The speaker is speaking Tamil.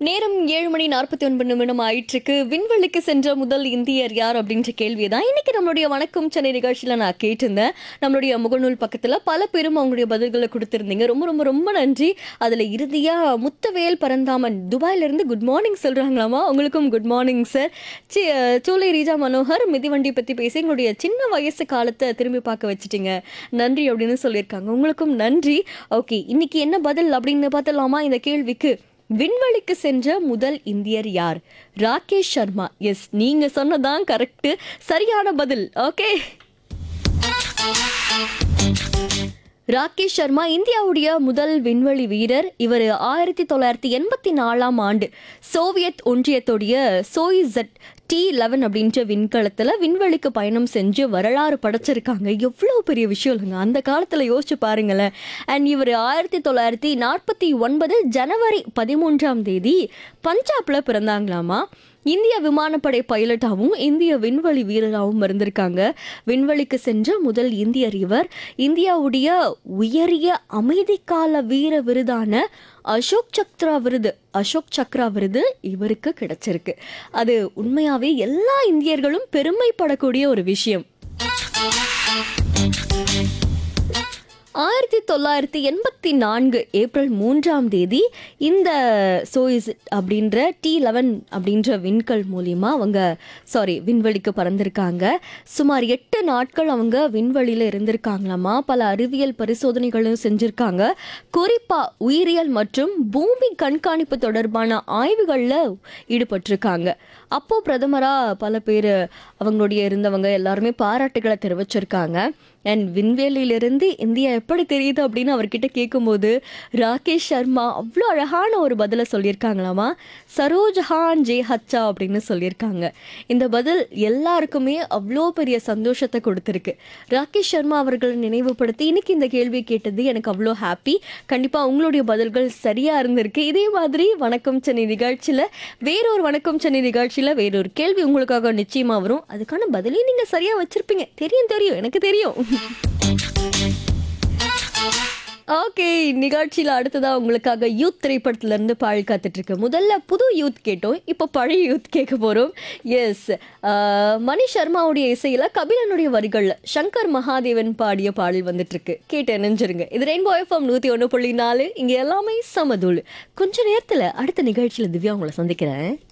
நேரம் ஏழு மணி நாற்பத்தி ஒன்பது நிமிடம் ஆயிட்டிருக்கு விண்வெளிக்கு சென்ற முதல் இந்தியர் யார் அப்படின்ற கேள்வியை தான் இன்னைக்கு நம்மளுடைய வணக்கம் சென்னை நிகழ்ச்சியில் நான் கேட்டிருந்தேன் நம்மளுடைய முகநூல் பக்கத்தில் பல பேரும் அவங்களுடைய பதில்களை கொடுத்துருந்தீங்க ரொம்ப ரொம்ப ரொம்ப நன்றி அதில் இறுதியாக முத்தவேல் பரந்தாமன் துபாயிலிருந்து குட் மார்னிங் சொல்கிறாங்களாமா உங்களுக்கும் குட் மார்னிங் சார் சி சூலை ரீஜா மனோகர் மிதிவண்டி பற்றி பேசி எங்களுடைய சின்ன வயசு காலத்தை திரும்பி பார்க்க வச்சுட்டீங்க நன்றி அப்படின்னு சொல்லியிருக்காங்க உங்களுக்கும் நன்றி ஓகே இன்னைக்கு என்ன பதில் அப்படின்னு பார்த்தலாமா இந்த கேள்விக்கு விண்வெளிக்கு சென்ற முதல் இந்தியர் யார் ராகேஷ் சர்மா எஸ் நீங்க சொன்னதான் கரெக்ட் சரியான பதில் ஓகே ராகேஷ் சர்மா இந்தியாவுடைய முதல் விண்வெளி வீரர் இவர் ஆயிரத்தி தொள்ளாயிரத்தி எண்பத்தி நாலாம் ஆண்டு சோவியத் ஒன்றியத்துடைய சோயிசட் டி லெவன் அப்படின்ற விண்கலத்தில் விண்வெளிக்கு பயணம் செஞ்சு வரலாறு படைச்சிருக்காங்க எவ்வளோ பெரிய விஷயம் இல்லைங்க அந்த காலத்தில் யோசிச்சு பாருங்களேன் அண்ட் இவர் ஆயிரத்தி தொள்ளாயிரத்தி நாற்பத்தி ஒன்பது ஜனவரி பதிமூன்றாம் தேதி பஞ்சாப்ல பிறந்தாங்களாமா இந்திய விமானப்படை பைலட்டாகவும் இந்திய விண்வெளி வீரராகவும் இருந்திருக்காங்க விண்வெளிக்கு சென்ற முதல் இந்தியர் இவர் இந்தியாவுடைய உயரிய அமைதிக்கால வீர விருதான அசோக் சக்ரா விருது அசோக் சக்ரா விருது இவருக்கு கிடைச்சிருக்கு அது உண்மையாவே எல்லா இந்தியர்களும் பெருமைப்படக்கூடிய ஒரு விஷயம் ஆயிரத்தி தொள்ளாயிரத்தி எண்பத்தி நான்கு ஏப்ரல் மூன்றாம் தேதி இந்த சோயிஸ் அப்படின்ற டி லெவன் அப்படின்ற விண்கல் மூலியமா அவங்க சாரி விண்வெளிக்கு பறந்திருக்காங்க சுமார் எட்டு நாட்கள் அவங்க விண்வெளியில் இருந்திருக்காங்களாமா பல அறிவியல் பரிசோதனைகளும் செஞ்சிருக்காங்க குறிப்பா உயிரியல் மற்றும் பூமி கண்காணிப்பு தொடர்பான ஆய்வுகளில் ஈடுபட்டிருக்காங்க அப்போ பிரதமரா பல பேர் அவங்களுடைய இருந்தவங்க எல்லாருமே பாராட்டுகளை தெரிவிச்சிருக்காங்க அண்ட் விண்வெளியிலிருந்து இந்தியா எப்படி தெரியுது அப்படின்னு அவர்கிட்ட கேட்கும்போது ராகேஷ் சர்மா அவ்வளோ அழகான ஒரு பதிலை சொல்லியிருக்காங்களாமா சரோஜஹான் ஜே ஹச்சா அப்படின்னு சொல்லியிருக்காங்க இந்த பதில் எல்லாருக்குமே அவ்வளோ பெரிய சந்தோஷத்தை கொடுத்துருக்கு ராகேஷ் சர்மா அவர்களை நினைவுபடுத்தி இன்னைக்கு இந்த கேள்வி கேட்டது எனக்கு அவ்வளோ ஹாப்பி கண்டிப்பாக உங்களுடைய பதில்கள் சரியாக இருந்திருக்கு இதே மாதிரி வணக்கம் சென்னை நிகழ்ச்சியில் வேறொரு வணக்கம் சென்னை நிகழ்ச்சியில் வேறொரு கேள்வி உங்களுக்காக நிச்சயமாக வரும் அதுக்கான பதிலையும் நீங்கள் சரியாக வச்சிருப்பீங்க தெரியும் தெரியும் எனக்கு தெரியும் ஓகே நிகழ்ச்சியில் அடுத்ததாக உங்களுக்காக யூத் திரைப்படத்துல இருந்து பாடல் காத்துட்டு இருக்கு முதல்ல புது யூத் கேட்டோம் இப்போ பழைய யூத் கேட்க போகிறோம் எஸ் மணி சர்மாவுடைய இசையில் கபிலனுடைய வரிகளில் சங்கர் மகாதேவன் பாடிய பாடல் வந்துட்டு இருக்கு கேட்டு நினைஞ்சிருங்க இது ரெயின்போ எஃப்எம் நூற்றி ஒன்று புள்ளி நாலு இங்கே எல்லாமே சமதூள் கொஞ்ச நேரத்தில் அடுத்த நிகழ்ச்சியில் திவ்யா உங்களை சந்திக்கிறேன்